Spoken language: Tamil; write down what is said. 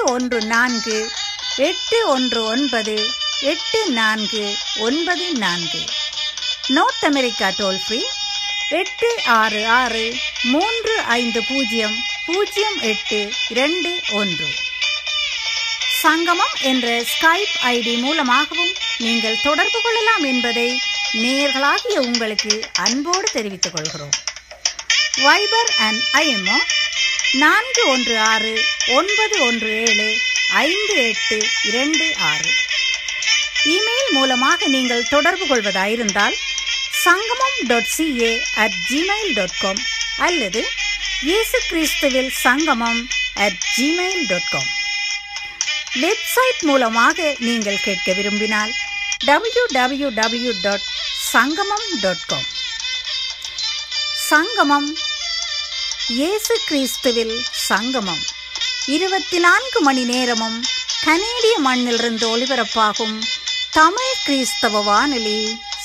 ஒன்று நான்கு எட்டு ஒன்று ஒன்பது எட்டு நான்கு ஒன்பது நான்கு நார்த் அமெரிக்கா டோல் ஃப்ரீ எட்டு ஆறு ஆறு மூன்று ஐந்து பூஜ்ஜியம் பூஜ்ஜியம் எட்டு இரண்டு ஒன்று சங்கமம் என்ற ஸ்கைப் ஐடி மூலமாகவும் நீங்கள் தொடர்பு கொள்ளலாம் என்பதை நேர்களாகிய உங்களுக்கு அன்போடு தெரிவித்துக் கொள்கிறோம் வைபர் அண்ட் ஐஎம்ஓ நான்கு ஒன்று ஆறு ஒன்பது ஒன்று ஏழு ஐந்து எட்டு இரண்டு ஆறு இமெயில் மூலமாக நீங்கள் தொடர்பு கொள்வதாயிருந்தால் Sangamam dot CA at Gmail dot com அல்லது இயேசு கிறிஸ்துவில் Sangamam at Gmail dot com website மூலமாக நீங்கள் கேட்க விரும்பினால் W W W dot Sangamam dot com Sangamam இயேசு கிறிஸ்துவில் சங்கமம் இருபத்தி நான்கு மணி நேரமும் கனேடிய மண்ணிலிருந்து ஒளிபரப்பாகும் தமிழ் கிறிஸ்தவ வானொலி